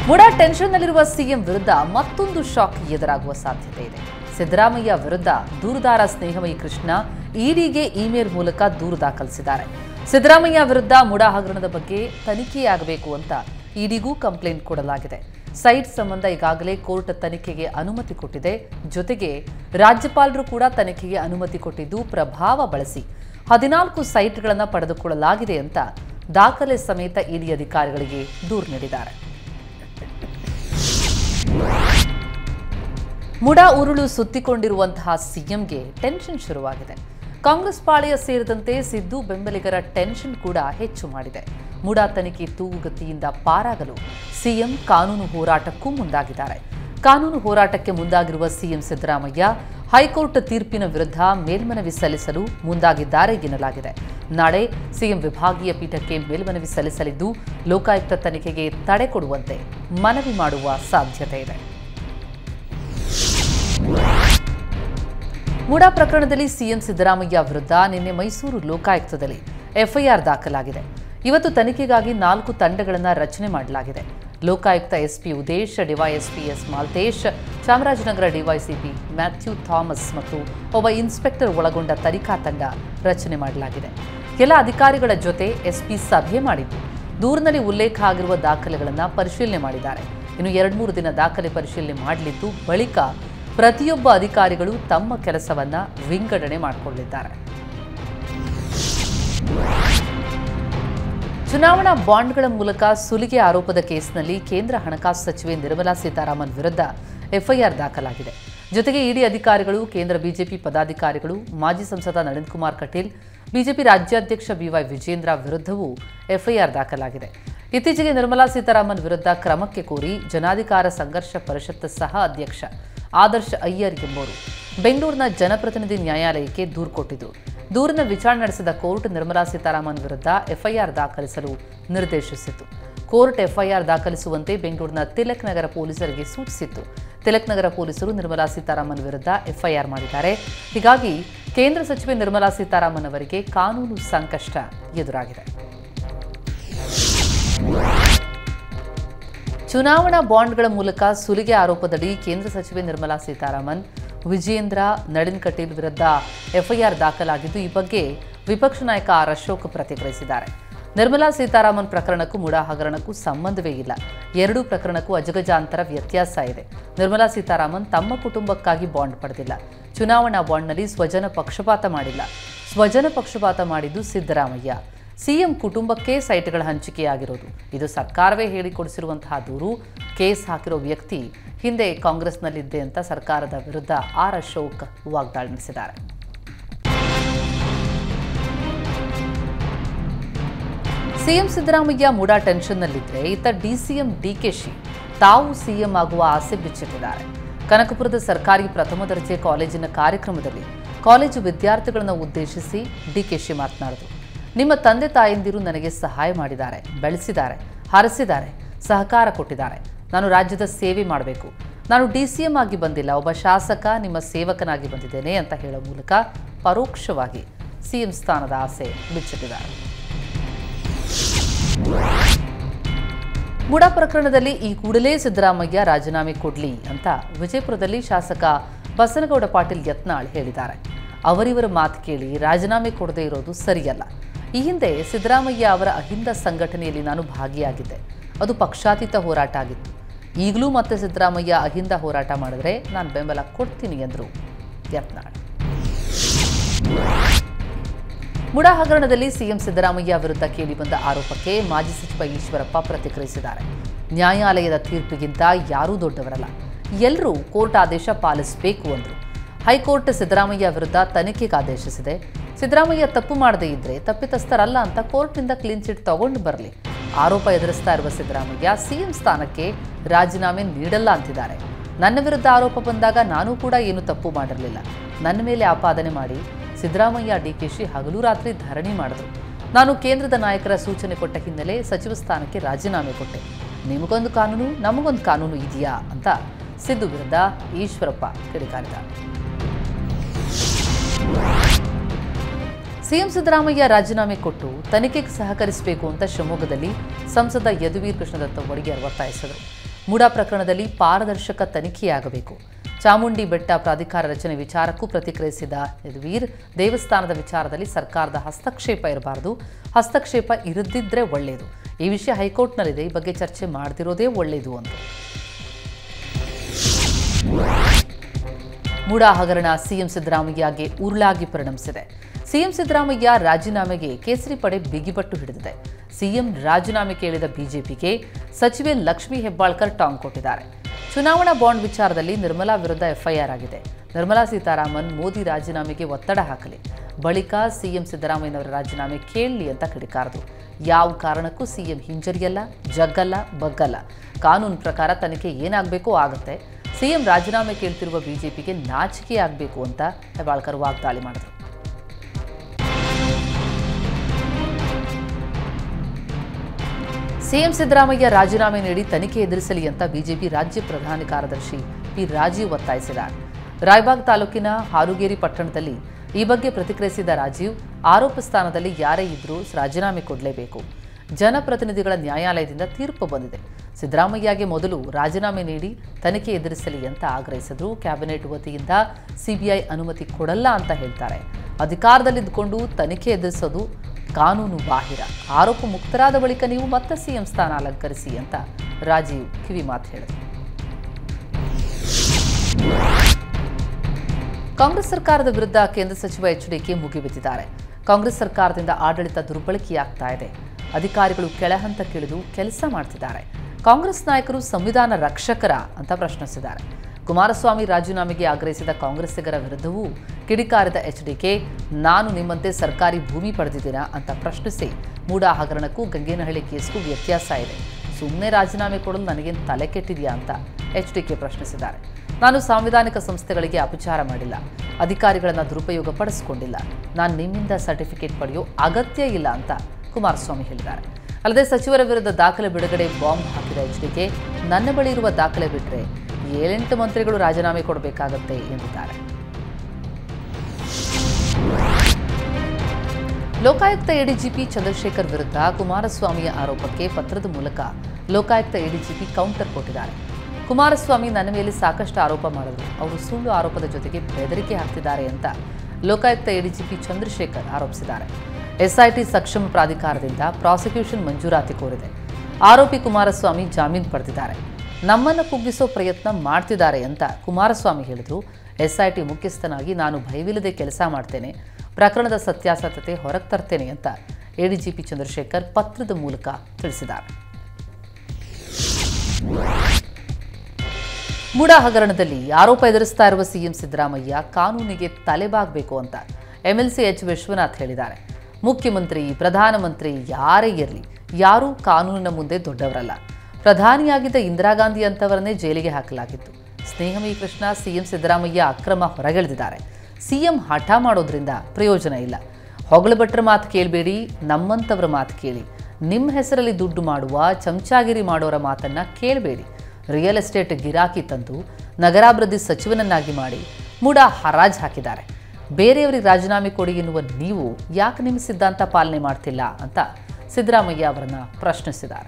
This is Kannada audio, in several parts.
ಮುಡಾ ಟೆನ್ಷನ್ನಲ್ಲಿರುವ ಸಿಎಂ ವಿರುದ್ಧ ಮತ್ತೊಂದು ಶಾಕ್ ಎದುರಾಗುವ ಸಾಧ್ಯತೆ ಇದೆ ಸಿದ್ದರಾಮಯ್ಯ ವಿರುದ್ಧ ದೂರುದಾರ ಸ್ನೇಹಮಯಿ ಕೃಷ್ಣ ಇಡಿಗೆ ಇಮೇಲ್ ಮೂಲಕ ದೂರು ದಾಖಲಿಸಿದ್ದಾರೆ ಸಿದ್ದರಾಮಯ್ಯ ವಿರುದ್ಧ ಮುಡಾ ಹಗರಣದ ಬಗ್ಗೆ ತನಿಖೆಯಾಗಬೇಕು ಅಂತ ಇಡಿಗೂ ಕಂಪ್ಲೇಂಟ್ ಕೊಡಲಾಗಿದೆ ಸೈಟ್ ಸಂಬಂಧ ಈಗಾಗಲೇ ಕೋರ್ಟ್ ತನಿಖೆಗೆ ಅನುಮತಿ ಕೊಟ್ಟಿದೆ ಜೊತೆಗೆ ರಾಜ್ಯಪಾಲರು ಕೂಡ ತನಿಖೆಗೆ ಅನುಮತಿ ಕೊಟ್ಟಿದ್ದು ಪ್ರಭಾವ ಬಳಸಿ ಹದಿನಾಲ್ಕು ಸೈಟ್ಗಳನ್ನು ಪಡೆದುಕೊಳ್ಳಲಾಗಿದೆ ಅಂತ ದಾಖಲೆ ಸಮೇತ ಇಡಿ ಅಧಿಕಾರಿಗಳಿಗೆ ದೂರು ನೀಡಿದ್ದಾರೆ ಮುಡಾ ಉರುಳು ಸುತ್ತಿಕೊಂಡಿರುವಂತಹ ಸಿಎಂಗೆ ಟೆನ್ಷನ್ ಶುರುವಾಗಿದೆ ಕಾಂಗ್ರೆಸ್ ಪಾಳೆಯ ಸೇರಿದಂತೆ ಸಿದ್ದು ಬೆಂಬಲಿಗರ ಟೆನ್ಷನ್ ಕೂಡ ಹೆಚ್ಚು ಮಾಡಿದೆ ಮುಡಾ ತನಿಖೆ ತೂಗುಗತಿಯಿಂದ ಪಾರಾಗಲು ಸಿಎಂ ಕಾನೂನು ಹೋರಾಟಕ್ಕೂ ಮುಂದಾಗಿದ್ದಾರೆ ಕಾನೂನು ಹೋರಾಟಕ್ಕೆ ಮುಂದಾಗಿರುವ ಸಿಎಂ ಸಿದ್ದರಾಮಯ್ಯ ಹೈಕೋರ್ಟ್ ತೀರ್ಪಿನ ವಿರುದ್ಧ ಮೇಲ್ಮನವಿ ಸಲ್ಲಿಸಲು ಮುಂದಾಗಿದ್ದಾರೆ ಎನ್ನಲಾಗಿದೆ ನಾಳೆ ಸಿಎಂ ವಿಭಾಗೀಯ ಪೀಠಕ್ಕೆ ಮೇಲ್ಮನವಿ ಸಲ್ಲಿಸಲಿದ್ದು ಲೋಕಾಯುಕ್ತ ತನಿಖೆಗೆ ತಡೆ ಕೊಡುವಂತೆ ಮನವಿ ಮಾಡುವ ಸಾಧ್ಯತೆ ಇದೆ ಮುಡಾ ಪ್ರಕರಣದಲ್ಲಿ ಸಿಎಂ ಸಿದ್ದರಾಮಯ್ಯ ವಿರುದ್ಧ ನಿನ್ನೆ ಮೈಸೂರು ಲೋಕಾಯುಕ್ತದಲ್ಲಿ ಎಫ್ಐಆರ್ ದಾಖಲಾಗಿದೆ ಇವತ್ತು ತನಿಖೆಗಾಗಿ ನಾಲ್ಕು ತಂಡಗಳನ್ನು ರಚನೆ ಮಾಡಲಾಗಿದೆ Lokayukta SP Udesh DYSP S Maltesh Chamarajanagar DYCP Mathew Thomas ಮತ್ತು ಒಬ್ಬ ಇನ್ಸ್ಪೆಕ್ಟರ್ ಒಳಗೊಂಡ ತನಿಖಾ ತಂಡ ರಚನೆ ಮಾಡಲಾಗಿದೆ ಕೆಲ ಅಧಿಕಾರಿಗಳ ಜೊತೆ ಎಸ್ಪಿ ಸಭೆ ಮಾಡಿದ್ದು ದೂರಿನಲ್ಲಿ ಉಲ್ಲೇಖ ಆಗಿರುವ ದಾಖಲೆಗಳನ್ನು ಪರಿಶೀಲನೆ ಮಾಡಿದ್ದಾರೆ ಇನ್ನು ಎರಡು ಮೂರು ದಿನ ದಾಖಲೆ ಪರಿಶೀಲನೆ ಮಾಡಲಿದ್ದು ಬಳಿಕ ಪ್ರತಿಯೊಬ್ಬ ಅಧಿಕಾರಿಗಳು ತಮ್ಮ ಕೆಲಸವನ್ನ ವಿಂಗಡಣೆ ಮಾಡಿಕೊಳ್ಳಿದ್ದಾರೆ ಚುನಾವಣಾ ಬಾಂಡ್ಗಳ ಮೂಲಕ ಸುಲಿಗೆ ಆರೋಪದ ಕೇಸ್ನಲ್ಲಿ ಕೇಂದ್ರ ಹಣಕಾಸು ಸಚಿವೆ ನಿರ್ಮಲಾ ಸೀತಾರಾಮನ್ ವಿರುದ್ಧ ಎಫ್ಐಆರ್ ದಾಖಲಾಗಿದೆ ಜೊತೆಗೆ ಇಡಿ ಅಧಿಕಾರಿಗಳು ಕೇಂದ್ರ ಬಿಜೆಪಿ ಪದಾಧಿಕಾರಿಗಳು ಮಾಜಿ ಸಂಸದ ನಳಿನ್ ಕುಮಾರ್ ಕಟೀಲ್ ಬಿಜೆಪಿ ರಾಜ್ಯಾಧ್ಯಕ್ಷ ಬಿವೈ ವಿಜೇಂದ್ರ ವಿರುದ್ಧವೂ ಎಫ್ಐಆರ್ ದಾಖಲಾಗಿದೆ ಇತ್ತೀಚೆಗೆ ನಿರ್ಮಲಾ ಸೀತಾರಾಮನ್ ವಿರುದ್ಧ ಕ್ರಮಕ್ಕೆ ಕೋರಿ ಜನಾಧಿಕಾರ ಸಂಘರ್ಷ ಪರಿಷತ್ ಸಹ ಅಧ್ಯಕ್ಷ ಆದರ್ಶ್ ಅಯ್ಯರ್ ಎಂಬುವರು ಬೆಂಗಳೂರಿನ ಜನಪ್ರತಿನಿಧಿ ನ್ಯಾಯಾಲಯಕ್ಕೆ ದೂರು ಕೊಟ್ಟಿದ್ದು ದೂರಿನ ವಿಚಾರಣೆ ನಡೆಸಿದ ಕೋರ್ಟ್ ನಿರ್ಮಲಾ ಸೀತಾರಾಮನ್ ವಿರುದ್ಧ ಎಫ್ಐಆರ್ ದಾಖಲಿಸಲು ನಿರ್ದೇಶಿಸಿತು ಕೋರ್ಟ್ ಎಫ್ಐಆರ್ ದಾಖಲಿಸುವಂತೆ ಬೆಂಗಳೂರಿನ ತಿಲಕ್ ನಗರ ಪೊಲೀಸರಿಗೆ ಸೂಚಿಸಿತ್ತು ತಿಲಕ್ ನಗರ ಪೊಲೀಸರು ನಿರ್ಮಲಾ ಸೀತಾರಾಮನ್ ವಿರುದ್ಧ ಎಫ್ಐಆರ್ ಮಾಡಿದ್ದಾರೆ ಹೀಗಾಗಿ ಕೇಂದ್ರ ಸಚಿವೆ ನಿರ್ಮಲಾ ಸೀತಾರಾಮನ್ ಅವರಿಗೆ ಕಾನೂನು ಸಂಕಷ್ಟ ಎದುರಾಗಿದೆ ಚುನಾವಣಾ ಬಾಂಡ್ಗಳ ಮೂಲಕ ಸುಲಿಗೆ ಆರೋಪದಡಿ ಕೇಂದ್ರ ಸಚಿವೆ ನಿರ್ಮಲಾ ಸೀತಾರಾಮನ್ ವಿಜೇಂದ್ರ ನಳಿನ್ ಕಟೀಲ್ ವಿರುದ್ಧ ಎಫ್ಐಆರ್ ದಾಖಲಾಗಿದ್ದು ಈ ಬಗ್ಗೆ ವಿಪಕ್ಷ ನಾಯಕ ಆರ್ ಅಶೋಕ್ ಪ್ರತಿಕ್ರಿಯಿಸಿದ್ದಾರೆ ನಿರ್ಮಲಾ ಸೀತಾರಾಮನ್ ಪ್ರಕರಣಕ್ಕೂ ಮುಡಾ ಹಗರಣಕ್ಕೂ ಸಂಬಂಧವೇ ಇಲ್ಲ ಎರಡೂ ಪ್ರಕರಣಕ್ಕೂ ಅಜಗಜಾಂತರ ವ್ಯತ್ಯಾಸ ಇದೆ ನಿರ್ಮಲಾ ಸೀತಾರಾಮನ್ ತಮ್ಮ ಕುಟುಂಬಕ್ಕಾಗಿ ಬಾಂಡ್ ಪಡೆದಿಲ್ಲ ಚುನಾವಣಾ ಬಾಂಡ್ನಲ್ಲಿ ಸ್ವಜನ ಪಕ್ಷಪಾತ ಮಾಡಿಲ್ಲ ಸ್ವಜನ ಪಕ್ಷಪಾತ ಮಾಡಿದ್ದು ಸಿದ್ದರಾಮಯ್ಯ ಸಿಎಂ ಕುಟುಂಬಕ್ಕೆ ಸೈಟ್ಗಳ ಹಂಚಿಕೆಯಾಗಿರೋದು ಇದು ಸರ್ಕಾರವೇ ಹೇಳಿಕೊಡಿಸಿರುವಂತಹ ದೂರು ಕೇಸ್ ಹಾಕಿರೋ ವ್ಯಕ್ತಿ ಹಿಂದೆ ಕಾಂಗ್ರೆಸ್ನಲ್ಲಿದ್ದೆ ಅಂತ ಸರ್ಕಾರದ ವಿರುದ್ಧ ಆರ್ ಅಶೋಕ್ ವಾಗ್ದಾಳಿ ನಡೆಸಿದ್ದಾರೆ ಸಿಎಂ ಸಿದ್ದರಾಮಯ್ಯ ಮುಡಾ ಟೆನ್ಷನ್ನಲ್ಲಿದ್ದರೆ ಇತ್ತ ಡಿಸಿಎಂ ಡಿಕೆಶಿ ತಾವು ಸಿಎಂ ಆಗುವ ಆಸೆ ಬಿಚ್ಚಿಟ್ಟಿದ್ದಾರೆ ಕನಕಪುರದ ಸರ್ಕಾರಿ ಪ್ರಥಮ ದರ್ಜೆ ಕಾಲೇಜಿನ ಕಾರ್ಯಕ್ರಮದಲ್ಲಿ ಕಾಲೇಜು ವಿದ್ಯಾರ್ಥಿಗಳನ್ನು ಉದ್ದೇಶಿಸಿ ಡಿಕೆಶಿ ಮಾತನಾಡಿದರು ನಿಮ್ಮ ತಂದೆ ತಾಯಂದಿರು ನನಗೆ ಸಹಾಯ ಮಾಡಿದ್ದಾರೆ ಬೆಳೆಸಿದ್ದಾರೆ ಹರಸಿದ್ದಾರೆ ಸಹಕಾರ ಕೊಟ್ಟಿದ್ದಾರೆ ನಾನು ರಾಜ್ಯದ ಸೇವೆ ಮಾಡಬೇಕು ನಾನು ಡಿ ಸಿ ಎಂ ಆಗಿ ಬಂದಿಲ್ಲ ಒಬ್ಬ ಶಾಸಕ ನಿಮ್ಮ ಸೇವಕನಾಗಿ ಬಂದಿದ್ದೇನೆ ಅಂತ ಹೇಳೋ ಮೂಲಕ ಪರೋಕ್ಷವಾಗಿ ಸಿಎಂ ಸ್ಥಾನದ ಆಸೆ ಬಿಚ್ಚಿಟ್ಟಿದ್ದಾರೆ ಮುಡಾ ಪ್ರಕರಣದಲ್ಲಿ ಈ ಕೂಡಲೇ ಸಿದ್ದರಾಮಯ್ಯ ರಾಜೀನಾಮೆ ಕೊಡ್ಲಿ ಅಂತ ವಿಜಯಪುರದಲ್ಲಿ ಶಾಸಕ ಬಸನಗೌಡ ಪಾಟೀಲ್ ಯತ್ನಾಳ್ ಹೇಳಿದ್ದಾರೆ ಅವರಿವರ ಮಾತು ಕೇಳಿ ರಾಜೀನಾಮೆ ಕೊಡದೇ ಇರೋದು ಸರಿಯಲ್ಲ ಈ ಹಿಂದೆ ಸಿದ್ದರಾಮಯ್ಯ ಅವರ ಅಹಿಂದ ಸಂಘಟನೆಯಲ್ಲಿ ನಾನು ಭಾಗಿಯಾಗಿದ್ದೆ ಅದು ಪಕ್ಷಾತೀತ ಹೋರಾಟ ಆಗಿತ್ತು ಈಗಲೂ ಮತ್ತೆ ಸಿದ್ದರಾಮಯ್ಯ ಅಹಿಂದ ಹೋರಾಟ ಮಾಡಿದ್ರೆ ನಾನು ಬೆಂಬಲ ಕೊಡ್ತೀನಿ ಎಂದರು ಯತ್ನಾಳ್ ಮುಡಾ ಹಗರಣದಲ್ಲಿ ಸಿಎಂ ಸಿದ್ದರಾಮಯ್ಯ ವಿರುದ್ಧ ಕೇಳಿಬಂದ ಆರೋಪಕ್ಕೆ ಮಾಜಿ ಸಚಿವ ಈಶ್ವರಪ್ಪ ಪ್ರತಿಕ್ರಿಯಿಸಿದ್ದಾರೆ ನ್ಯಾಯಾಲಯದ ತೀರ್ಪಿಗಿಂತ ಯಾರೂ ದೊಡ್ಡವರಲ್ಲ ಎಲ್ಲರೂ ಕೋರ್ಟ್ ಆದೇಶ ಪಾಲಿಸಬೇಕು ಅಂದರು ಹೈಕೋರ್ಟ್ ಸಿದ್ದರಾಮಯ್ಯ ವಿರುದ್ಧ ತನಿಖೆಗೆ ಆದೇಶಿಸಿದೆ ಸಿದ್ದರಾಮಯ್ಯ ತಪ್ಪು ಮಾಡದೇ ಇದ್ರೆ ತಪ್ಪಿತಸ್ಥರಲ್ಲ ಅಂತ ಕೋರ್ಟ್ನಿಂದ ಕ್ಲೀನ್ ಚಿಟ್ ತಗೊಂಡು ಬರಲಿ ಆರೋಪ ಎದುರಿಸ್ತಾ ಇರುವ ಸಿದ್ದರಾಮಯ್ಯ ಸಿಎಂ ಸ್ಥಾನಕ್ಕೆ ರಾಜೀನಾಮೆ ನೀಡಲ್ಲ ಅಂತಿದ್ದಾರೆ ನನ್ನ ವಿರುದ್ಧ ಆರೋಪ ಬಂದಾಗ ನಾನು ಕೂಡ ಏನು ತಪ್ಪು ಮಾಡಿರಲಿಲ್ಲ ನನ್ನ ಮೇಲೆ ಆಪಾದನೆ ಮಾಡಿ ಸಿದ್ದರಾಮಯ್ಯ ಡಿಕೆಶಿ ಹಗಲು ರಾತ್ರಿ ಧರಣಿ ಮಾಡಿದ್ರು ನಾನು ಕೇಂದ್ರದ ನಾಯಕರ ಸೂಚನೆ ಕೊಟ್ಟ ಹಿನ್ನೆಲೆ ಸಚಿವ ಸ್ಥಾನಕ್ಕೆ ರಾಜೀನಾಮೆ ಕೊಟ್ಟೆ ನಿಮಗೊಂದು ಕಾನೂನು ನಮಗೊಂದು ಕಾನೂನು ಇದೆಯಾ ಅಂತ ಸಿದ್ದು ವಿರುದ್ಧ ಈಶ್ವರಪ್ಪ ಕಿಡಿಕಾರಿದ್ದಾರೆ ಸಿಎಂ ಸಿದ್ದರಾಮಯ್ಯ ರಾಜೀನಾಮೆ ಕೊಟ್ಟು ತನಿಖೆಗೆ ಸಹಕರಿಸಬೇಕು ಅಂತ ಶಿವಮೊಗ್ಗದಲ್ಲಿ ಸಂಸದ ಯದುವೀರ್ ಕೃಷ್ಣದತ್ತ ಒಡೆಯರ್ ಒತ್ತಾಯಿಸಿದರು ಮುಡಾ ಪ್ರಕರಣದಲ್ಲಿ ಪಾರದರ್ಶಕ ತನಿಖೆಯಾಗಬೇಕು ಚಾಮುಂಡಿ ಬೆಟ್ಟ ಪ್ರಾಧಿಕಾರ ರಚನೆ ವಿಚಾರಕ್ಕೂ ಪ್ರತಿಕ್ರಿಯಿಸಿದ ಯದುವೀರ್ ದೇವಸ್ಥಾನದ ವಿಚಾರದಲ್ಲಿ ಸರ್ಕಾರದ ಹಸ್ತಕ್ಷೇಪ ಇರಬಾರದು ಹಸ್ತಕ್ಷೇಪ ಇರದಿದ್ರೆ ಒಳ್ಳೆಯದು ಈ ವಿಷಯ ಹೈಕೋರ್ಟ್ನಲ್ಲಿದೆ ಈ ಬಗ್ಗೆ ಚರ್ಚೆ ಮಾಡದಿರೋದೇ ಒಳ್ಳೆಯದು ಅಂತ ಮೂಡಾ ಹಗರಣ ಸಿಎಂ ಸಿದ್ದರಾಮಯ್ಯಗೆ ಉರುಳಾಗಿ ಪರಿಣಮಿಸಿದೆ ಸಿಎಂ ಸಿದ್ದರಾಮಯ್ಯ ರಾಜೀನಾಮೆಗೆ ಕೇಸರಿ ಪಡೆ ಬಿಗಿಪಟ್ಟು ಹಿಡಿದಿದೆ ಸಿಎಂ ರಾಜೀನಾಮೆ ಕೇಳಿದ ಬಿಜೆಪಿಗೆ ಸಚಿವೆ ಲಕ್ಷ್ಮೀ ಹೆಬ್ಬಾಳ್ಕರ್ ಟಾಂಗ್ ಕೊಟ್ಟಿದ್ದಾರೆ ಚುನಾವಣಾ ಬಾಂಡ್ ವಿಚಾರದಲ್ಲಿ ನಿರ್ಮಲಾ ವಿರುದ್ಧ ಎಫ್ಐಆರ್ ಆಗಿದೆ ನಿರ್ಮಲಾ ಸೀತಾರಾಮನ್ ಮೋದಿ ರಾಜೀನಾಮೆಗೆ ಒತ್ತಡ ಹಾಕಲಿ ಬಳಿಕ ಸಿಎಂ ಸಿದ್ದರಾಮಯ್ಯನವರ ರಾಜೀನಾಮೆ ಕೇಳಲಿ ಅಂತ ಕಿಡಿಕಾರದು ಯಾವ ಕಾರಣಕ್ಕೂ ಸಿಎಂ ಹಿಂಜರಿಯಲ್ಲ ಜಗ್ಗಲ್ಲ ಬಗ್ಗಲ್ಲ ಕಾನೂನು ಪ್ರಕಾರ ತನಿಖೆ ಏನಾಗಬೇಕೋ ಆಗುತ್ತೆ ಸಿಎಂ ರಾಜೀನಾಮೆ ಕೇಳ್ತಿರುವ ಬಿಜೆಪಿಗೆ ನಾಚಿಕೆ ಆಗಬೇಕು ಅಂತ ಹೆಬ್ಬಾಳ್ಕರ್ ವಾಗ್ದಾಳಿ ಮಾಡಿದರು ಸಿಎಂ ಸಿದ್ದರಾಮಯ್ಯ ರಾಜೀನಾಮೆ ನೀಡಿ ತನಿಖೆ ಎದುರಿಸಲಿ ಅಂತ ಬಿಜೆಪಿ ರಾಜ್ಯ ಪ್ರಧಾನ ಕಾರ್ಯದರ್ಶಿ ಪಿ ರಾಜೀವ್ ಒತ್ತಾಯಿಸಿದ್ದಾರೆ ರಾಯಬಾಗ್ ತಾಲೂಕಿನ ಹಾರುಗೇರಿ ಪಟ್ಟಣದಲ್ಲಿ ಈ ಬಗ್ಗೆ ಪ್ರತಿಕ್ರಿಯಿಸಿದ ರಾಜೀವ್ ಆರೋಪ ಸ್ಥಾನದಲ್ಲಿ ಯಾರೇ ಇದ್ರೂ ರಾಜೀನಾಮೆ ಕೊಡಲೇಬೇಕು ಜನಪ್ರತಿನಿಧಿಗಳ ನ್ಯಾಯಾಲಯದಿಂದ ತೀರ್ಪು ಬಂದಿದೆ ಸಿದ್ದರಾಮಯ್ಯಗೆ ಮೊದಲು ರಾಜೀನಾಮೆ ನೀಡಿ ತನಿಖೆ ಎದುರಿಸಲಿ ಅಂತ ಆಗ್ರಹಿಸಿದ್ರು ಕ್ಯಾಬಿನೆಟ್ ವತಿಯಿಂದ ಸಿಬಿಐ ಅನುಮತಿ ಕೊಡಲ್ಲ ಅಂತ ಹೇಳ್ತಾರೆ ಅಧಿಕಾರದಲ್ಲಿದ್ದುಕೊಂಡು ತನಿಖೆ ಎದುರಿಸೋದು ಕಾನೂನು ಬಾಹಿರ ಆರೋಪ ಮುಕ್ತರಾದ ಬಳಿಕ ನೀವು ಮತ್ತೆ ಸಿಎಂ ಸ್ಥಾನ ಅಲಂಕರಿಸಿ ಅಂತ ರಾಜೀವ್ ಕಿವಿ ಮಾತು ಹೇಳಿದರು ಕಾಂಗ್ರೆಸ್ ಸರ್ಕಾರದ ವಿರುದ್ಧ ಕೇಂದ್ರ ಸಚಿವ ಎಚ್ಡಿಕೆ ಮುಗಿಬಿದ್ದಿದ್ದಾರೆ ಕಾಂಗ್ರೆಸ್ ಸರ್ಕಾರದಿಂದ ಆಡಳಿತ ದುರ್ಬಳಕೆಯಾಗ್ತಾ ಇದೆ ಅಧಿಕಾರಿಗಳು ಕೆಳಹಂತಕ್ಕಿಳಿದು ಕೆಲಸ ಮಾಡ್ತಿದ್ದಾರೆ ಕಾಂಗ್ರೆಸ್ ನಾಯಕರು ಸಂವಿಧಾನ ರಕ್ಷಕರ ಅಂತ ಪ್ರಶ್ನಿಸಿದ್ದಾರೆ ಕುಮಾರಸ್ವಾಮಿ ರಾಜೀನಾಮೆಗೆ ಆಗ್ರಹಿಸಿದ ಕಾಂಗ್ರೆಸ್ಸಿಗರ ವಿರುದ್ಧವೂ ಕಿಡಿಕಾರಿದ ಎಚ್ಡಿಕೆ ನಾನು ನಿಮ್ಮಂತೆ ಸರ್ಕಾರಿ ಭೂಮಿ ಪಡೆದಿದ್ದೀನಾ ಅಂತ ಪ್ರಶ್ನಿಸಿ ಮೂಡಾ ಹಗರಣಕ್ಕೂ ಗಂಗೇನಹಳ್ಳಿ ಕೇಸ್ಗೂ ವ್ಯತ್ಯಾಸ ಇದೆ ಸುಮ್ಮನೆ ರಾಜೀನಾಮೆ ಕೊಡಲು ನನಗೇನು ತಲೆ ಕೆಟ್ಟಿದೆಯಾ ಅಂತ ಎಚ್ಡಿಕೆ ಪ್ರಶ್ನಿಸಿದ್ದಾರೆ ನಾನು ಸಾಂವಿಧಾನಿಕ ಸಂಸ್ಥೆಗಳಿಗೆ ಅಪಚಾರ ಮಾಡಿಲ್ಲ ಅಧಿಕಾರಿಗಳನ್ನು ದುರುಪಯೋಗ ಪಡಿಸಿಕೊಂಡಿಲ್ಲ ನಾನು ನಿಮ್ಮಿಂದ ಸರ್ಟಿಫಿಕೇಟ್ ಪಡೆಯೋ ಅಗತ್ಯ ಇಲ್ಲ ಅಂತ ಕುಮಾರಸ್ವಾಮಿ ಹೇಳಿದ್ದಾರೆ ಅಲ್ಲದೆ ಸಚಿವರ ವಿರುದ್ಧ ದಾಖಲೆ ಬಿಡುಗಡೆ ಬಾಂಬ್ ಹಾಕಿದ ಎಚ್ಡಿಕೆ ನನ್ನ ಬಳಿ ಇರುವ ದಾಖಲೆ ಬಿಟ್ಟರೆ ಏಳೆಂಟು ಮಂತ್ರಿಗಳು ರಾಜೀನಾಮೆ ಕೊಡಬೇಕಾಗತ್ತೆ ಎಂದಿದ್ದಾರೆ ಲೋಕಾಯುಕ್ತ ಎಡಿಜಿಪಿ ಚಂದ್ರಶೇಖರ್ ವಿರುದ್ಧ ಕುಮಾರಸ್ವಾಮಿಯ ಆರೋಪಕ್ಕೆ ಪತ್ರದ ಮೂಲಕ ಲೋಕಾಯುಕ್ತ ಎಡಿಜಿಪಿ ಕೌಂಟರ್ ಕೊಟ್ಟಿದ್ದಾರೆ ಕುಮಾರಸ್ವಾಮಿ ನನ್ನ ಮೇಲೆ ಸಾಕಷ್ಟು ಆರೋಪ ಮಾಡಿದ್ರು ಅವರು ಸುಳ್ಳು ಆರೋಪದ ಜೊತೆಗೆ ಬೆದರಿಕೆ ಹಾಕ್ತಿದ್ದಾರೆ ಅಂತ ಲೋಕಾಯುಕ್ತ ಎಡಿಜಿಪಿ ಚಂದ್ರಶೇಖರ್ ಆರೋಪಿಸಿದ್ದಾರೆ ಎಸ್ಐಟಿ ಸಕ್ಷಮ ಪ್ರಾಧಿಕಾರದಿಂದ ಪ್ರಾಸಿಕ್ಯೂಷನ್ ಮಂಜೂರಾತಿ ಕೋರಿದೆ ಆರೋಪಿ ಕುಮಾರಸ್ವಾಮಿ ಜಾಮೀನು ಪಡೆದಿದ್ದಾರೆ ನಮ್ಮನ್ನು ಕುಗ್ಗಿಸೋ ಪ್ರಯತ್ನ ಮಾಡ್ತಿದ್ದಾರೆ ಅಂತ ಕುಮಾರಸ್ವಾಮಿ ಹೇಳಿದ್ರು ಎಸ್ಐಟಿ ಮುಖ್ಯಸ್ಥನಾಗಿ ನಾನು ಭಯವಿಲ್ಲದೆ ಕೆಲಸ ಮಾಡ್ತೇನೆ ಪ್ರಕರಣದ ಸತ್ಯಾಸತ್ಯತೆ ಹೊರಗೆ ತರ್ತೇನೆ ಅಂತ ಎಡಿಜಿಪಿ ಚಂದ್ರಶೇಖರ್ ಪತ್ರದ ಮೂಲಕ ತಿಳಿಸಿದ್ದಾರೆ ಮೂಡಾ ಹಗರಣದಲ್ಲಿ ಆರೋಪ ಎದುರಿಸ್ತಾ ಇರುವ ಸಿಎಂ ಸಿದ್ದರಾಮಯ್ಯ ಕಾನೂನಿಗೆ ತಲೆಬಾಗಬೇಕು ಅಂತ ಎಂಎಲ್ಸಿ ಎಚ್ ವಿಶ್ವನಾಥ್ ಹೇಳಿದ್ದಾರೆ ಮುಖ್ಯಮಂತ್ರಿ ಪ್ರಧಾನಮಂತ್ರಿ ಯಾರೇ ಇರಲಿ ಯಾರೂ ಕಾನೂನಿನ ಮುಂದೆ ದೊಡ್ಡವರಲ್ಲ ಪ್ರಧಾನಿಯಾಗಿದ್ದ ಇಂದಿರಾ ಗಾಂಧಿ ಅಂತವರನ್ನೇ ಜೈಲಿಗೆ ಹಾಕಲಾಗಿತ್ತು ಸ್ನೇಹಮಿ ಕೃಷ್ಣ ಸಿಎಂ ಸಿದ್ದರಾಮಯ್ಯ ಅಕ್ರಮ ಹೊರಗೆಳೆದಿದ್ದಾರೆ ಸಿಎಂ ಹಠ ಮಾಡೋದ್ರಿಂದ ಪ್ರಯೋಜನ ಇಲ್ಲ ಹೊಗಳ ಭಟ್ರ ಮಾತು ಕೇಳಬೇಡಿ ನಮ್ಮಂಥವ್ರ ಮಾತು ಕೇಳಿ ನಿಮ್ಮ ಹೆಸರಲ್ಲಿ ದುಡ್ಡು ಮಾಡುವ ಚಮಚಾಗಿರಿ ಮಾಡೋರ ಮಾತನ್ನ ಕೇಳಬೇಡಿ ರಿಯಲ್ ಎಸ್ಟೇಟ್ ಗಿರಾಕಿ ತಂದು ನಗರಾಭಿವೃದ್ಧಿ ಸಚಿವನನ್ನಾಗಿ ಮಾಡಿ ಮೂಡ ಹರಾಜ್ ಹಾಕಿದ್ದಾರೆ ಬೇರೆಯವರಿಗೆ ರಾಜೀನಾಮೆ ಕೊಡಿ ಎನ್ನುವ ನೀವು ಯಾಕೆ ನಿಮ್ಮ ಸಿದ್ಧಾಂತ ಪಾಲನೆ ಮಾಡ್ತಿಲ್ಲ ಅಂತ ಸಿದ್ದರಾಮಯ್ಯ ಅವರನ್ನ ಪ್ರಶ್ನಿಸಿದ್ದಾರೆ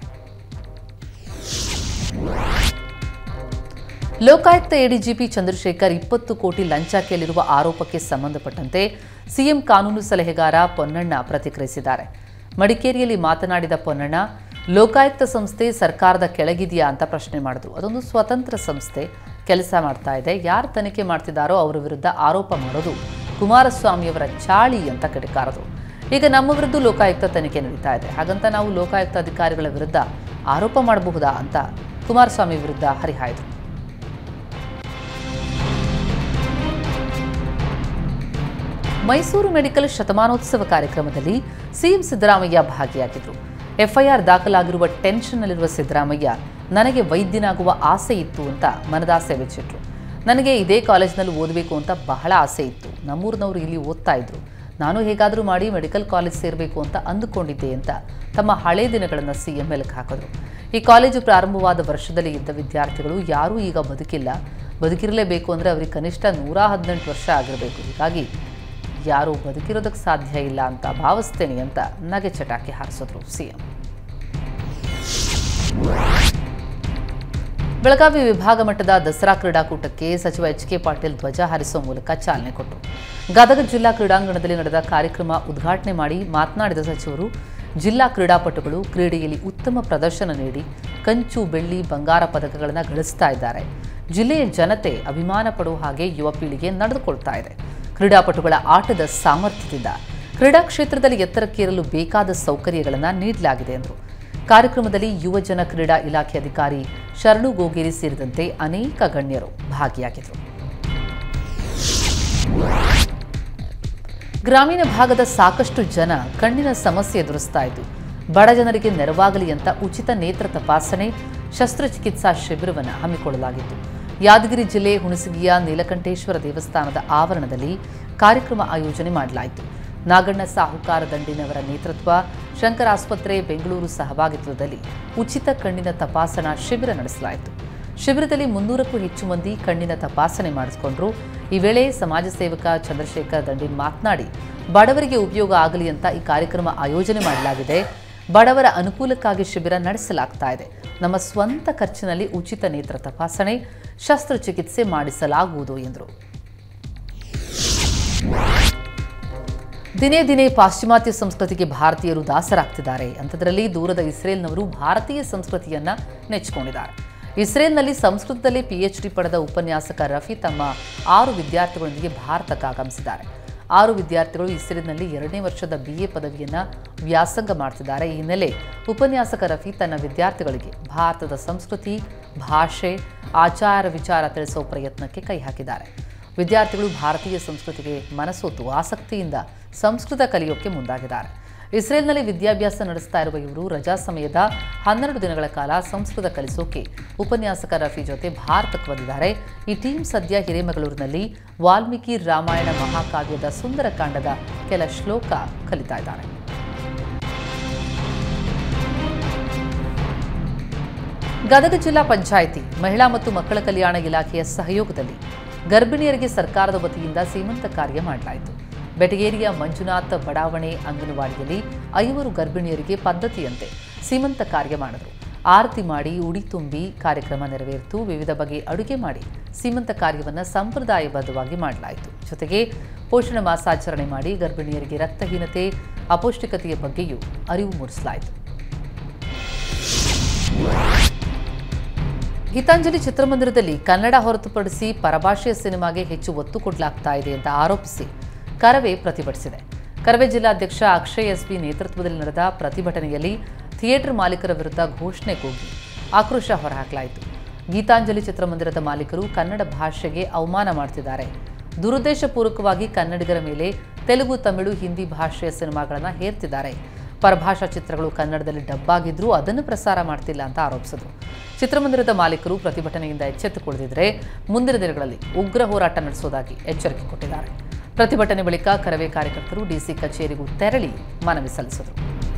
ಲೋಕಾಯುಕ್ತ ಎಡಿಜಿಪಿ ಚಂದ್ರಶೇಖರ್ ಇಪ್ಪತ್ತು ಕೋಟಿ ಲಂಚ ಕೇಳಿರುವ ಆರೋಪಕ್ಕೆ ಸಂಬಂಧಪಟ್ಟಂತೆ ಸಿಎಂ ಕಾನೂನು ಸಲಹೆಗಾರ ಪೊನ್ನಣ್ಣ ಪ್ರತಿಕ್ರಿಯಿಸಿದ್ದಾರೆ ಮಡಿಕೇರಿಯಲ್ಲಿ ಮಾತನಾಡಿದ ಪೊನ್ನಣ್ಣ ಲೋಕಾಯುಕ್ತ ಸಂಸ್ಥೆ ಸರ್ಕಾರದ ಕೆಳಗಿದೆಯಾ ಅಂತ ಪ್ರಶ್ನೆ ಮಾಡಿದ್ರು ಅದೊಂದು ಸ್ವತಂತ್ರ ಸಂಸ್ಥೆ ಕೆಲಸ ಮಾಡ್ತಾ ಇದೆ ಯಾರು ತನಿಖೆ ಮಾಡ್ತಿದ್ದಾರೋ ಅವರ ವಿರುದ್ಧ ಆರೋಪ ಮಾಡೋದು ಕುಮಾರಸ್ವಾಮಿಯವರ ಚಾಳಿ ಅಂತ ಕಿಡಿಕಾರದು ಈಗ ನಮ್ಮ ವಿರುದ್ಧ ಲೋಕಾಯುಕ್ತ ತನಿಖೆ ನಡೀತಾ ಇದೆ ಹಾಗಂತ ನಾವು ಲೋಕಾಯುಕ್ತ ಅಧಿಕಾರಿಗಳ ವಿರುದ್ಧ ಆರೋಪ ಮಾಡಬಹುದಾ ಅಂತ ಕುಮಾರಸ್ವಾಮಿ ವಿರುದ್ಧ ಹರಿಹಾಯ್ದರು ಮೈಸೂರು ಮೆಡಿಕಲ್ ಶತಮಾನೋತ್ಸವ ಕಾರ್ಯಕ್ರಮದಲ್ಲಿ ಸಿಎಂ ಸಿದ್ದರಾಮಯ್ಯ ಭಾಗಿಯಾಗಿದ್ದರು ಎಫ್ಐಆರ್ ದಾಖಲಾಗಿರುವ ಟೆನ್ಷನ್ನಲ್ಲಿರುವ ಸಿದ್ದರಾಮಯ್ಯ ನನಗೆ ವೈದ್ಯನಾಗುವ ಆಸೆ ಇತ್ತು ಅಂತ ಮನದಾಸೆ ಬಿಚ್ಚಿಟ್ರು ನನಗೆ ಇದೇ ಕಾಲೇಜ್ನಲ್ಲಿ ಓದಬೇಕು ಅಂತ ಬಹಳ ಆಸೆ ಇತ್ತು ನಮ್ಮೂರಿನವರು ಇಲ್ಲಿ ಓದ್ತಾ ಇದ್ರು ನಾನು ಹೇಗಾದರೂ ಮಾಡಿ ಮೆಡಿಕಲ್ ಕಾಲೇಜ್ ಸೇರಬೇಕು ಅಂತ ಅಂದುಕೊಂಡಿದ್ದೆ ಅಂತ ತಮ್ಮ ಹಳೆ ದಿನಗಳನ್ನು ಸಿಎಂ ಮೆಲುಕು ಹಾಕಿದ್ರು ಈ ಕಾಲೇಜು ಪ್ರಾರಂಭವಾದ ವರ್ಷದಲ್ಲಿ ಇದ್ದ ವಿದ್ಯಾರ್ಥಿಗಳು ಯಾರೂ ಈಗ ಬದುಕಿಲ್ಲ ಬದುಕಿರಲೇಬೇಕು ಅಂದರೆ ಅವರಿಗೆ ಕನಿಷ್ಠ ನೂರ ಹದಿನೆಂಟು ವರ್ಷ ಆಗಿರಬೇಕು ಹೀಗಾಗಿ ಯಾರೂ ಬದುಕಿರೋದಕ್ಕೆ ಸಾಧ್ಯ ಇಲ್ಲ ಅಂತ ಭಾವಿಸ್ತೇನೆ ಅಂತ ನಗೆ ಚಟಾಕಿ ಹಾರಿಸಿದ್ರು ಸಿಎಂ ಬೆಳಗಾವಿ ವಿಭಾಗ ಮಟ್ಟದ ದಸರಾ ಕ್ರೀಡಾಕೂಟಕ್ಕೆ ಸಚಿವ ಎಚ್ ಕೆ ಪಾಟೀಲ್ ಧ್ವಜ ಹಾರಿಸುವ ಮೂಲಕ ಚಾಲನೆ ಕೊಟ್ಟರು ಗದಗ ಜಿಲ್ಲಾ ಕ್ರೀಡಾಂಗಣದಲ್ಲಿ ನಡೆದ ಕಾರ್ಯಕ್ರಮ ಉದ್ಘಾಟನೆ ಮಾಡಿ ಮಾತನಾಡಿದ ಸಚಿವರು ಜಿಲ್ಲಾ ಕ್ರೀಡಾಪಟುಗಳು ಕ್ರೀಡೆಯಲ್ಲಿ ಉತ್ತಮ ಪ್ರದರ್ಶನ ನೀಡಿ ಕಂಚು ಬೆಳ್ಳಿ ಬಂಗಾರ ಪದಕಗಳನ್ನು ಗಳಿಸ್ತಾ ಇದ್ದಾರೆ ಜಿಲ್ಲೆಯ ಜನತೆ ಅಭಿಮಾನ ಪಡುವ ಹಾಗೆ ಯುವ ಪೀಳಿಗೆ ನಡೆದುಕೊಳ್ತಾ ಇದೆ ಕ್ರೀಡಾಪಟುಗಳ ಆಟದ ಸಾಮರ್ಥ್ಯದಿಂದ ಕ್ರೀಡಾ ಕ್ಷೇತ್ರದಲ್ಲಿ ಎತ್ತರಕ್ಕೇರಲು ಬೇಕಾದ ಸೌಕರ್ಯಗಳನ್ನು ನೀಡಲಾಗಿದೆ ಎಂದರು ಕಾರ್ಯಕ್ರಮದಲ್ಲಿ ಯುವಜನ ಕ್ರೀಡಾ ಇಲಾಖೆ ಅಧಿಕಾರಿ ಶರಣು ಗೋಗೇರಿ ಸೇರಿದಂತೆ ಅನೇಕ ಗಣ್ಯರು ಭಾಗಿಯಾಗಿದ್ದರು ಗ್ರಾಮೀಣ ಭಾಗದ ಸಾಕಷ್ಟು ಜನ ಕಣ್ಣಿನ ಸಮಸ್ಯೆ ಎದುರಿಸ್ತಾ ಇದ್ದು ಬಡ ಜನರಿಗೆ ನೆರವಾಗಲಿ ಅಂತ ಉಚಿತ ನೇತ್ರ ತಪಾಸಣೆ ಶಸ್ತ್ರಚಿಕಿತ್ಸಾ ಶಿಬಿರವನ್ನು ಹಮ್ಮಿಕೊಳ್ಳಲಾಗಿತ್ತು ಯಾದಗಿರಿ ಜಿಲ್ಲೆ ಹುಣಸಗಿಯ ನೀಲಕಂಠೇಶ್ವರ ದೇವಸ್ಥಾನದ ಆವರಣದಲ್ಲಿ ಕಾರ್ಯಕ್ರಮ ಆಯೋಜನೆ ಮಾಡಲಾಯಿತು ನಾಗಣ್ಣ ಸಾಹುಕಾರ ದಂಡಿನವರ ನೇತೃತ್ವ ಶಂಕರ ಆಸ್ಪತ್ರೆ ಬೆಂಗಳೂರು ಸಹಭಾಗಿತ್ವದಲ್ಲಿ ಉಚಿತ ಕಣ್ಣಿನ ತಪಾಸಣಾ ಶಿಬಿರ ನಡೆಸಲಾಯಿತು ಶಿಬಿರದಲ್ಲಿ ಮುನ್ನೂರಕ್ಕೂ ಹೆಚ್ಚು ಮಂದಿ ಕಣ್ಣಿನ ತಪಾಸಣೆ ಮಾಡಿಸಿಕೊಂಡ್ರು ಈ ವೇಳೆ ಸಮಾಜ ಸೇವಕ ಚಂದ್ರಶೇಖರ್ ದಂಡಿನ್ ಮಾತನಾಡಿ ಬಡವರಿಗೆ ಉಪಯೋಗ ಆಗಲಿ ಅಂತ ಈ ಕಾರ್ಯಕ್ರಮ ಆಯೋಜನೆ ಮಾಡಲಾಗಿದೆ ಬಡವರ ಅನುಕೂಲಕ್ಕಾಗಿ ಶಿಬಿರ ನಡೆಸಲಾಗ್ತಾ ಇದೆ ನಮ್ಮ ಸ್ವಂತ ಖರ್ಚಿನಲ್ಲಿ ಉಚಿತ ನೇತ್ರ ತಪಾಸಣೆ ಶಸ್ತ್ರಚಿಕಿತ್ಸೆ ಮಾಡಿಸಲಾಗುವುದು ಎಂದರು ದಿನೇ ದಿನೇ ಪಾಶ್ಚಿಮಾತ್ಯ ಸಂಸ್ಕೃತಿಗೆ ಭಾರತೀಯರು ದಾಸರಾಗ್ತಿದ್ದಾರೆ ಅಂಥದ್ರಲ್ಲಿ ದೂರದ ಇಸ್ರೇಲ್ನವರು ಭಾರತೀಯ ಸಂಸ್ಕೃತಿಯನ್ನ ನೆಚ್ಚಿಕೊಂಡಿದ್ದಾರೆ ಇಸ್ರೇಲ್ನಲ್ಲಿ ಸಂಸ್ಕೃತದಲ್ಲಿ ಪಿಎಚ್ಡಿ ಪಡೆದ ಉಪನ್ಯಾಸಕ ರಫಿ ತಮ್ಮ ಆರು ವಿದ್ಯಾರ್ಥಿಗಳೊಂದಿಗೆ ಭಾರತಕ್ಕೆ ಆಗಮಿಸಿದ್ದಾರೆ ಆರು ವಿದ್ಯಾರ್ಥಿಗಳು ಇಸ್ರೇಲ್ನಲ್ಲಿ ಎರಡನೇ ವರ್ಷದ ಬಿಎ ಪದವಿಯನ್ನ ವ್ಯಾಸಂಗ ಮಾಡ್ತಿದ್ದಾರೆ ಈ ಹಿನ್ನೆಲೆ ಉಪನ್ಯಾಸಕ ರಫಿ ತನ್ನ ವಿದ್ಯಾರ್ಥಿಗಳಿಗೆ ಭಾರತದ ಸಂಸ್ಕೃತಿ ಭಾಷೆ ಆಚಾರ ವಿಚಾರ ತಿಳಿಸುವ ಪ್ರಯತ್ನಕ್ಕೆ ಕೈ ಹಾಕಿದ್ದಾರೆ ವಿದ್ಯಾರ್ಥಿಗಳು ಭಾರತೀಯ ಸಂಸ್ಕೃತಿಗೆ ಮನಸೋತು ಆಸಕ್ತಿಯಿಂದ ಸಂಸ್ಕೃತ ಕಲಿಯೋಕೆ ಮುಂದಾಗಿದ್ದಾರೆ ಇಸ್ರೇಲ್ನಲ್ಲಿ ವಿದ್ಯಾಭ್ಯಾಸ ನಡೆಸ್ತಾ ಇರುವ ಇವರು ರಜಾ ಸಮಯದ ಹನ್ನೆರಡು ದಿನಗಳ ಕಾಲ ಸಂಸ್ಕೃತ ಕಲಿಸೋಕೆ ಉಪನ್ಯಾಸಕ ರಫಿ ಜೊತೆ ಭಾರತಕ್ಕೆ ಬಂದಿದ್ದಾರೆ ಈ ಟೀಮ್ ಸದ್ಯ ಹಿರೇಮಗಳೂರಿನಲ್ಲಿ ವಾಲ್ಮೀಕಿ ರಾಮಾಯಣ ಮಹಾಕಾವ್ಯದ ಸುಂದರಕಾಂಡದ ಕೆಲ ಶ್ಲೋಕ ಕಲಿತಾ ಇದ್ದಾರೆ ಗದಗ ಜಿಲ್ಲಾ ಪಂಚಾಯಿತಿ ಮಹಿಳಾ ಮತ್ತು ಮಕ್ಕಳ ಕಲ್ಯಾಣ ಇಲಾಖೆಯ ಸಹಯೋಗದಲ್ಲಿ ಗರ್ಭಿಣಿಯರಿಗೆ ಸರ್ಕಾರದ ವತಿಯಿಂದ ಸೀಮಂತ ಕಾರ್ಯ ಮಾಡಲಾಯಿತು ಬೆಟಗೇರಿಯ ಮಂಜುನಾಥ್ ಬಡಾವಣೆ ಅಂಗನವಾಡಿಯಲ್ಲಿ ಐವರು ಗರ್ಭಿಣಿಯರಿಗೆ ಪದ್ಧತಿಯಂತೆ ಸೀಮಂತ ಕಾರ್ಯ ಮಾಡಿದರು ಆರತಿ ಮಾಡಿ ಉಡಿ ತುಂಬಿ ಕಾರ್ಯಕ್ರಮ ನೆರವೇರಿತು ವಿವಿಧ ಬಗೆ ಅಡುಗೆ ಮಾಡಿ ಸೀಮಂತ ಕಾರ್ಯವನ್ನು ಸಂಪ್ರದಾಯಬದ್ಧವಾಗಿ ಮಾಡಲಾಯಿತು ಜೊತೆಗೆ ಪೋಷಣ ಮಾಸಾಚರಣೆ ಮಾಡಿ ಗರ್ಭಿಣಿಯರಿಗೆ ರಕ್ತಹೀನತೆ ಅಪೌಷ್ಟಿಕತೆಯ ಬಗ್ಗೆಯೂ ಅರಿವು ಮೂಡಿಸಲಾಯಿತು ಗೀತಾಂಜಲಿ ಚಿತ್ರಮಂದಿರದಲ್ಲಿ ಕನ್ನಡ ಹೊರತುಪಡಿಸಿ ಪರಭಾಷೆಯ ಸಿನಿಮಾಗೆ ಹೆಚ್ಚು ಒತ್ತು ಕೊಡಲಾಗ್ತಾ ಇದೆ ಅಂತ ಆರೋಪಿಸಿ ಕರವೇ ಪ್ರತಿಭಟಿಸಿದೆ ಕರವೇ ಜಿಲ್ಲಾಧ್ಯಕ್ಷ ಅಕ್ಷಯ್ ಎಸ್ಬಿ ನೇತೃತ್ವದಲ್ಲಿ ನಡೆದ ಪ್ರತಿಭಟನೆಯಲ್ಲಿ ಥಿಯೇಟರ್ ಮಾಲೀಕರ ವಿರುದ್ಧ ಘೋಷಣೆ ಕೂಗಿ ಆಕ್ರೋಶ ಹೊರಹಾಕಲಾಯಿತು ಗೀತಾಂಜಲಿ ಚಿತ್ರಮಂದಿರದ ಮಾಲೀಕರು ಕನ್ನಡ ಭಾಷೆಗೆ ಅವಮಾನ ಮಾಡ್ತಿದ್ದಾರೆ ದುರುದ್ದೇಶಪೂರ್ವಕವಾಗಿ ಕನ್ನಡಿಗರ ಮೇಲೆ ತೆಲುಗು ತಮಿಳು ಹಿಂದಿ ಭಾಷೆಯ ಸಿನಿಮಾಗಳನ್ನು ಹೇರ್ತಿದ್ದಾರೆ ಪರಭಾಷಾ ಚಿತ್ರಗಳು ಕನ್ನಡದಲ್ಲಿ ಡಬ್ಬಾಗಿದ್ರೂ ಅದನ್ನು ಪ್ರಸಾರ ಮಾಡ್ತಿಲ್ಲ ಅಂತ ಆರೋಪಿಸಿದರು ಚಿತ್ರಮಂದಿರದ ಮಾಲೀಕರು ಪ್ರತಿಭಟನೆಯಿಂದ ಎಚ್ಚೆತ್ತುಕೊಳ್ಳದಿದ್ದರೆ ಮುಂದಿನ ದಿನಗಳಲ್ಲಿ ಉಗ್ರ ಹೋರಾಟ ನಡೆಸುವುದಾಗಿ ಎಚ್ಚರಿಕೆ ಕೊಟ್ಟಿದ್ದಾರೆ ಪ್ರತಿಭಟನೆ ಬಳಿಕ ಕರವೇ ಕಾರ್ಯಕರ್ತರು ಡಿಸಿ ಕಚೇರಿಗೂ ತೆರಳಿ ಮನವಿ ಸಲ್ಲಿಸಿದರು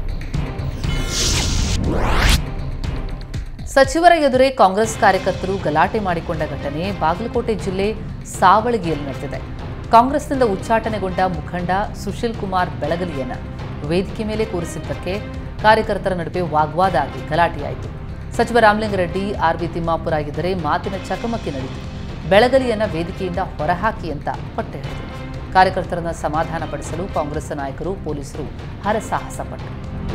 ಸಚಿವರ ಎದುರೇ ಕಾಂಗ್ರೆಸ್ ಕಾರ್ಯಕರ್ತರು ಗಲಾಟೆ ಮಾಡಿಕೊಂಡ ಘಟನೆ ಬಾಗಲಕೋಟೆ ಜಿಲ್ಲೆ ಸಾವಳಗಿಯಲ್ಲಿ ನಡೆದಿದೆ ಕಾಂಗ್ರೆಸ್ನಿಂದ ಉಚ್ಚಾಟನೆಗೊಂಡ ಮುಖಂಡ ಸುಶೀಲ್ ಕುಮಾರ್ ಬೆಳಗಲಿಯನ್ನ ವೇದಿಕೆ ಮೇಲೆ ಕೂರಿಸಿದ್ದಕ್ಕೆ ಕಾರ್ಯಕರ್ತರ ನಡುವೆ ವಾಗ್ವಾದ ಆಗಿ ಗಲಾಟೆಯಾಯಿತು ಸಚಿವ ರಾಮಲಿಂಗಾರೆಡ್ಡಿ ಆರ್ ಬಿ ತಿಮ್ಮಾಪುರ ಆಗಿದ್ದರೆ ಮಾತಿನ ಚಕಮಕಿ ನಡೆಯಿತು ಬೆಳಗಲಿಯನ್ನ ವೇದಿಕೆಯಿಂದ ಹೊರಹಾಕಿ ಅಂತ ಪಟ್ಟೆ ಹಿಡಿದರು ಕಾರ್ಯಕರ್ತರನ್ನ ಸಮಾಧಾನಪಡಿಸಲು ಕಾಂಗ್ರೆಸ್ ನಾಯಕರು ಪೊಲೀಸರು ಹರಸಾಹಸ ಪಟ್ಟರು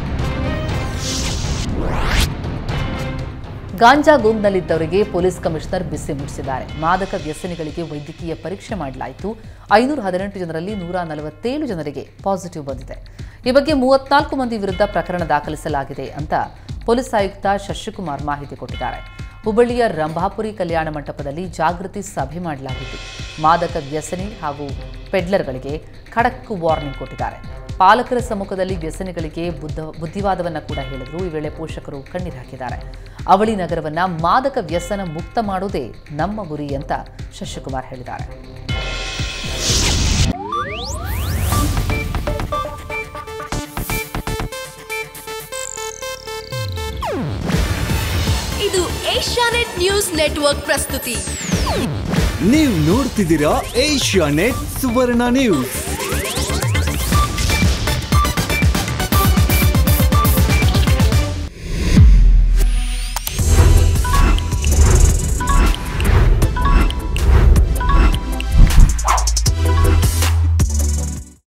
ಗಾಂಜಾ ಗುಂಪ್ನಲ್ಲಿದ್ದವರಿಗೆ ಪೊಲೀಸ್ ಕಮಿಷನರ್ ಬಿಸಿ ಮುಟ್ಟಿಸಿದ್ದಾರೆ ಮಾದಕ ವ್ಯಸನಿಗಳಿಗೆ ವೈದ್ಯಕೀಯ ಪರೀಕ್ಷೆ ಮಾಡಲಾಯಿತು ಐನೂರ ಹದಿನೆಂಟು ಜನರಲ್ಲಿ ನೂರ ನಲವತ್ತೇಳು ಜನರಿಗೆ ಪಾಸಿಟಿವ್ ಬಂದಿದೆ ಈ ಬಗ್ಗೆ ಮೂವತ್ನಾಲ್ಕು ಮಂದಿ ವಿರುದ್ಧ ಪ್ರಕರಣ ದಾಖಲಿಸಲಾಗಿದೆ ಅಂತ ಪೊಲೀಸ್ ಆಯುಕ್ತ ಶಶಿಕುಮಾರ್ ಮಾಹಿತಿ ಕೊಟ್ಟಿದ್ದಾರೆ ಹುಬ್ಬಳ್ಳಿಯ ರಂಭಾಪುರಿ ಕಲ್ಯಾಣ ಮಂಟಪದಲ್ಲಿ ಜಾಗೃತಿ ಸಭೆ ಮಾಡಲಾಗಿತ್ತು ಮಾದಕ ವ್ಯಸನಿ ಹಾಗೂ ಪೆಡ್ಲರ್ಗಳಿಗೆ ಖಡಕ್ ವಾರ್ನಿಂಗ್ ಕೊಟ್ಟಿದ್ದಾರೆ ಪಾಲಕರ ಸಮ್ಮುಖದಲ್ಲಿ ವ್ಯಸನಿಗಳಿಗೆ ಬುದ್ಧ ಬುದ್ಧಿವಾದವನ್ನ ಕೂಡ ಹೇಳಿದ್ರು ಈ ವೇಳೆ ಪೋಷಕರು ಕಣ್ಣೀರು ಹಾಕಿದ್ದಾರೆ ಅವಳಿ ನಗರವನ್ನ ಮಾದಕ ವ್ಯಸನ ಮುಕ್ತ ಮಾಡುವುದೇ ನಮ್ಮ ಗುರಿ ಅಂತ ಶಶಿಕುಮಾರ್ ಹೇಳಿದ್ದಾರೆ ಇದು ಏಷ್ಯಾನೆಟ್ ನ್ಯೂಸ್ ನೆಟ್ವರ್ಕ್ ಪ್ರಸ್ತುತಿ ನೀವು ನೋಡ್ತಿದ್ದೀರಾ ಏಷ್ಯಾ ನೆಟ್ ಸುವರ್ಣ ನ್ಯೂಸ್